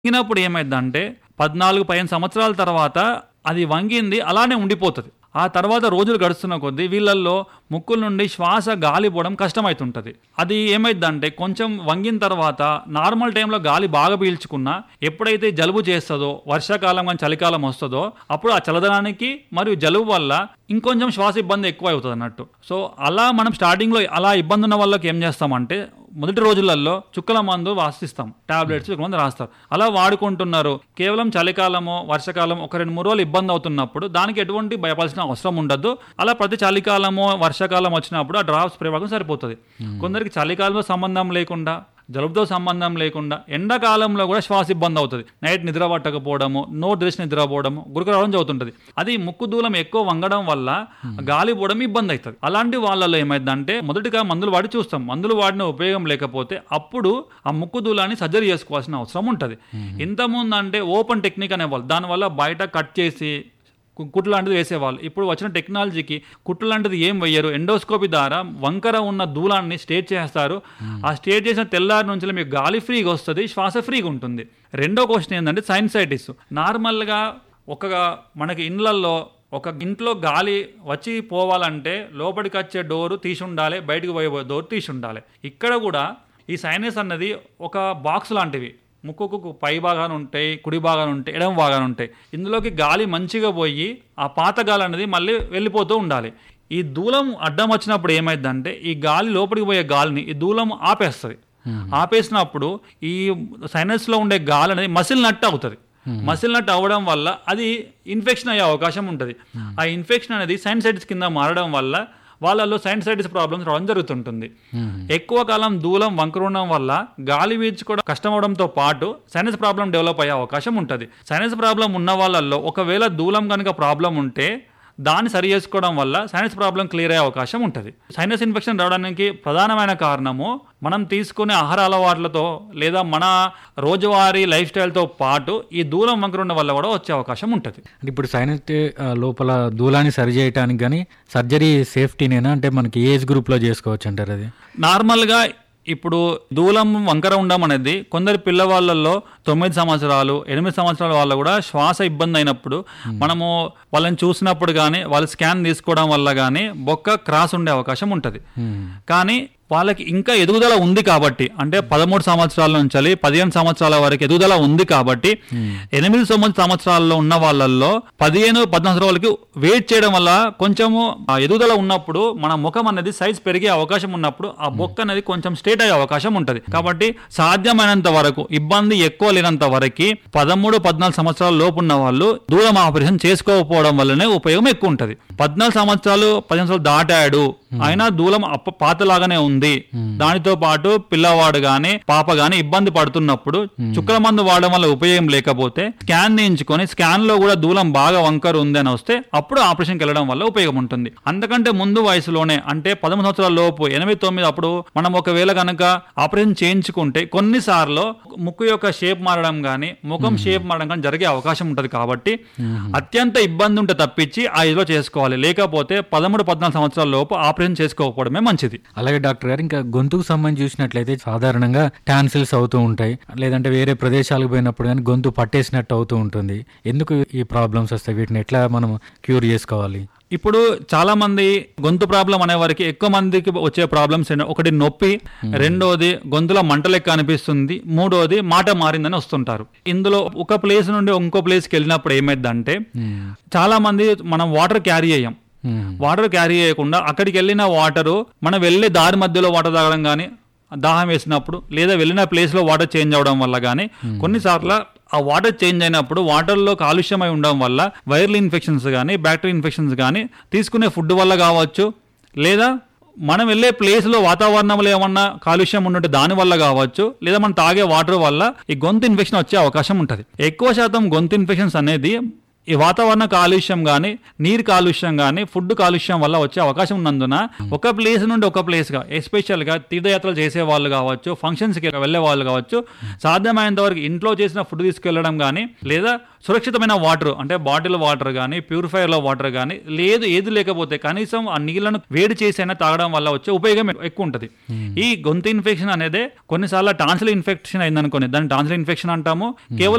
వంగినప్పుడు ఏమైందంటే పద్నాలుగు పదిహేను సంవత్సరాల తర్వాత అది వంగింది అలానే ఉండిపోతుంది ఆ తర్వాత రోజులు గడుస్తున్న కొద్దీ వీళ్ళల్లో ముక్కుల నుండి శ్వాస గాలి పోవడం కష్టమవుతుంటుంది అది ఏమైందంటే కొంచెం వంగిన తర్వాత నార్మల్ టైంలో గాలి బాగా పీల్చుకున్నా ఎప్పుడైతే జలుబు చేస్తుందో వర్షాకాలం కానీ చలికాలం వస్తుందో అప్పుడు ఆ చల్లదనానికి మరియు జలుబు వల్ల ఇంకొంచెం శ్వాస ఇబ్బంది ఎక్కువ అవుతుంది అన్నట్టు సో అలా మనం స్టార్టింగ్లో అలా ఇబ్బంది ఉన్న వాళ్ళకి ఏం చేస్తామంటే మొదటి రోజులలో చుక్కల మందు వాసిస్తాం టాబ్లెట్స్ చుక్కల మందు రాస్తారు అలా వాడుకుంటున్నారు కేవలం చలికాలమో వర్షాకాలం ఒక రెండు మూడు రోజులు ఇబ్బంది అవుతున్నప్పుడు దానికి ఎటువంటి భయపడాల్సిన అవసరం ఉండదు అలా ప్రతి చలికాలమో వర్షాకాలం వచ్చినప్పుడు ఆ డ్రాప్స్ స్ప్రే వాడకం సరిపోతుంది కొందరికి చలికాలంలో సంబంధం లేకుండా జలుబుతో సంబంధం లేకుండా ఎండాకాలంలో కూడా శ్వాస ఇబ్బంది అవుతుంది నైట్ నిద్ర పట్టకపోవడము నో డ్రెస్ నిద్రపోవడము గురక రావడం జరుగుతుంటుంది అది ముక్కు దూలం ఎక్కువ వంగడం వల్ల గాలి పోవడం ఇబ్బంది అవుతుంది అలాంటి వాళ్ళలో ఏమైందంటే మొదటిగా మందులు వాడి చూస్తాం మందులు వాడిన ఉపయోగం లేకపోతే అప్పుడు ఆ ముక్కు దూలాన్ని సర్జరీ చేసుకోవాల్సిన అవసరం ఉంటుంది ఇంతకుముందు అంటే ఓపెన్ టెక్నిక్ అనేవాళ్ళు దానివల్ల బయట కట్ చేసి కు- కుట్లు లాంటిది వేసేవాళ్ళు ఇప్పుడు వచ్చిన టెక్నాలజీకి కుట్లు లాంటిది ఏం వెయ్యరు ఎండోస్కోపీ ద్వారా వంకర ఉన్న దూలాన్ని స్టేట్ చేస్తారు ఆ స్టేట్ చేసిన తెల్లారి నుంచి మీకు గాలి ఫ్రీగా వస్తుంది శ్వాస ఫ్రీగా ఉంటుంది రెండో క్వశ్చన్ ఏంటంటే సైన్సైటిస్ నార్మల్గా ఒక మనకి ఇండ్లల్లో ఒక ఇంట్లో గాలి వచ్చి పోవాలంటే లోపలికి వచ్చే డోరు తీసి ఉండాలి బయటకు పోయే డోర్ తీసి ఉండాలి ఇక్కడ కూడా ఈ సైనస్ అన్నది ఒక బాక్స్ లాంటివి ముక్కుకు పై భాగాలు ఉంటాయి కుడి భాగాలు ఉంటాయి ఎడమ భాగాలు ఉంటాయి ఇందులోకి గాలి మంచిగా పోయి ఆ పాత గాలి అనేది మళ్ళీ వెళ్ళిపోతూ ఉండాలి ఈ దూలం అడ్డం వచ్చినప్పుడు ఏమైందంటే ఈ గాలి లోపలికి పోయే గాలిని ఈ దూలం ఆపేస్తుంది ఆపేసినప్పుడు ఈ సైనస్లో ఉండే గాలి అనేది మసిల్ నట్టు అవుతుంది మసిల్ నట్టు అవ్వడం వల్ల అది ఇన్ఫెక్షన్ అయ్యే అవకాశం ఉంటుంది ఆ ఇన్ఫెక్షన్ అనేది సైనసైటిస్ కింద మారడం వల్ల వాళ్ళలో సైనసైటిస్ ప్రాబ్లమ్స్ రావడం జరుగుతుంటుంది ఎక్కువ కాలం దూలం వంకరడం వల్ల గాలి పీల్చుకోవడం కష్టం అవడంతో పాటు సైనస్ ప్రాబ్లం డెవలప్ అయ్యే అవకాశం ఉంటుంది సైనస్ ప్రాబ్లం ఉన్న వాళ్ళల్లో ఒకవేళ దూలం కనుక ప్రాబ్లం ఉంటే దాన్ని సరి చేసుకోవడం వల్ల సైనస్ ప్రాబ్లం క్లియర్ అయ్యే అవకాశం ఉంటుంది సైనస్ ఇన్ఫెక్షన్ రావడానికి ప్రధానమైన కారణము మనం తీసుకునే ఆహార అలవాట్లతో లేదా మన రోజువారీ లైఫ్ స్టైల్తో పాటు ఈ దూలం వంకరుండడం వల్ల కూడా వచ్చే అవకాశం ఉంటుంది అంటే ఇప్పుడు సైనస్ లోపల దూలాన్ని సరి చేయడానికి కానీ సర్జరీ సేఫ్టీనేనా అంటే మనకి ఏజ్ గ్రూప్లో చేసుకోవచ్చు అంటారు అది నార్మల్గా ఇప్పుడు దూలం వంకర ఉండడం అనేది కొందరు పిల్లవాళ్ళల్లో తొమ్మిది సంవత్సరాలు ఎనిమిది సంవత్సరాల వాళ్ళు కూడా శ్వాస ఇబ్బంది అయినప్పుడు మనము వాళ్ళని చూసినప్పుడు కానీ వాళ్ళు స్కాన్ తీసుకోవడం వల్ల కానీ బొక్క క్రాస్ ఉండే అవకాశం ఉంటుంది కానీ వాళ్ళకి ఇంకా ఎదుగుదల ఉంది కాబట్టి అంటే పదమూడు సంవత్సరాల నుంచి పదిహేను సంవత్సరాల వరకు ఎదుగుదల ఉంది కాబట్టి ఎనిమిది తొమ్మిది సంవత్సరాల్లో ఉన్న వాళ్ళల్లో పదిహేను పద్నాలుగు వాళ్ళకి వెయిట్ చేయడం వల్ల కొంచెము ఆ ఎదుగుదల ఉన్నప్పుడు మన ముఖం అనేది సైజ్ పెరిగే అవకాశం ఉన్నప్పుడు ఆ బొక్క అనేది కొంచెం స్ట్రేట్ అయ్యే అవకాశం ఉంటుంది కాబట్టి సాధ్యమైనంత వరకు ఇబ్బంది ఎక్కువ లేనంత వరకు పదమూడు పద్నాలుగు సంవత్సరాల లోపు ఉన్న వాళ్ళు దూరం ఆపరేషన్ చేసుకోకపోవడం వల్లనే ఉపయోగం ఎక్కువ ఉంటుంది పద్నాలుగు సంవత్సరాలు పదిహేను సంవత్సరాలు దాటాడు అయినా దూలం అప్ప పాతలాగానే ఉంది దానితో పాటు పిల్లవాడు గాని పాప గాని ఇబ్బంది పడుతున్నప్పుడు చుక్కల మందు వాడడం వల్ల ఉపయోగం లేకపోతే స్కాన్ తీయించుకొని స్కాన్ లో కూడా దూలం బాగా వంకర ఉంది అని వస్తే అప్పుడు ఆపరేషన్కి వెళ్ళడం వల్ల ఉపయోగం ఉంటుంది అంతకంటే ముందు వయసులోనే అంటే పదమూడు సంవత్సరాల లోపు ఎనిమిది తొమ్మిది అప్పుడు మనం ఒకవేళ కనుక ఆపరేషన్ చేయించుకుంటే కొన్నిసార్లు ముక్కు యొక్క షేప్ మారడం కానీ ముఖం షేప్ మారడం కానీ జరిగే అవకాశం ఉంటుంది కాబట్టి అత్యంత ఇబ్బంది ఉంటే తప్పించి ఆ ఇదిలో చేసుకోవాలి లేకపోతే పదమూడు పద్నాలుగు సంవత్సరాల లోపు ఆపరేషన్ చేసుకోకపోవడమే మంచిది అలాగే డాక్టర్ గారు ఇంకా గొంతుకు సంబంధించి చూసినట్లయితే సాధారణంగా టాన్సిల్స్ అవుతూ ఉంటాయి లేదంటే వేరే ప్రదేశాలకు పోయినప్పుడు కానీ గొంతు పట్టేసినట్టు అవుతూ ఉంటుంది ఎందుకు ఈ ప్రాబ్లమ్స్ వస్తాయి వీటిని ఎట్లా మనం క్యూర్ చేసుకోవాలి ఇప్పుడు చాలా మంది గొంతు ప్రాబ్లం అనే వారికి ఎక్కువ మందికి వచ్చే ప్రాబ్లమ్స్ ఏంటో ఒకటి నొప్పి రెండోది గొంతులో మంట లెక్క అనిపిస్తుంది మూడోది మాట మారిందని వస్తుంటారు ఇందులో ఒక ప్లేస్ నుండి ఇంకో ప్లేస్కి వెళ్ళినప్పుడు ఏమైందంటే చాలా మంది మనం వాటర్ క్యారీ చేయం వాటర్ క్యారీ చేయకుండా అక్కడికి వెళ్ళిన వాటరు మనం వెళ్ళే దారి మధ్యలో వాటర్ తాగడం కానీ దాహం వేసినప్పుడు లేదా వెళ్ళిన ప్లేస్లో వాటర్ చేంజ్ అవడం వల్ల కానీ కొన్నిసార్లు ఆ వాటర్ చేంజ్ అయినప్పుడు వాటర్లో కాలుష్యమై ఉండడం వల్ల వైరల్ ఇన్ఫెక్షన్స్ కానీ బ్యాక్టీరియా ఇన్ఫెక్షన్స్ కానీ తీసుకునే ఫుడ్ వల్ల కావచ్చు లేదా మనం వెళ్ళే ప్లేస్లో వాతావరణంలో ఏమన్నా కాలుష్యం ఉంటే దాని వల్ల కావచ్చు లేదా మనం తాగే వాటర్ వల్ల ఈ గొంతు ఇన్ఫెక్షన్ వచ్చే అవకాశం ఉంటుంది ఎక్కువ శాతం గొంతు ఇన్ఫెక్షన్స్ అనేది ఈ వాతావరణ కాలుష్యం కానీ నీరు కాలుష్యం కానీ ఫుడ్ కాలుష్యం వల్ల వచ్చే అవకాశం ఉన్నందున ఒక ప్లేస్ నుండి ఒక ప్లేస్గా ఎస్పెషల్గా తీర్థయాత్రలు చేసే వాళ్ళు కావచ్చు ఫంక్షన్స్కి వెళ్ళే వాళ్ళు కావచ్చు సాధ్యమైనంత వరకు ఇంట్లో చేసిన ఫుడ్ తీసుకెళ్ళడం కానీ లేదా సురక్షితమైన వాటర్ అంటే బాటిల్ వాటర్ కానీ ప్యూరిఫైర్లో వాటర్ కానీ లేదు ఏది లేకపోతే కనీసం ఆ నీళ్లను వేడి చేసైనా తాగడం వల్ల వచ్చే ఉపయోగం ఎక్కువ ఉంటుంది ఈ గొంతు ఇన్ఫెక్షన్ అనేది కొన్నిసార్లు టాన్సిల్ ఇన్ఫెక్షన్ అయిందనుకోని దాన్ని టాన్సిల్ ఇన్ఫెక్షన్ అంటాము కేవలం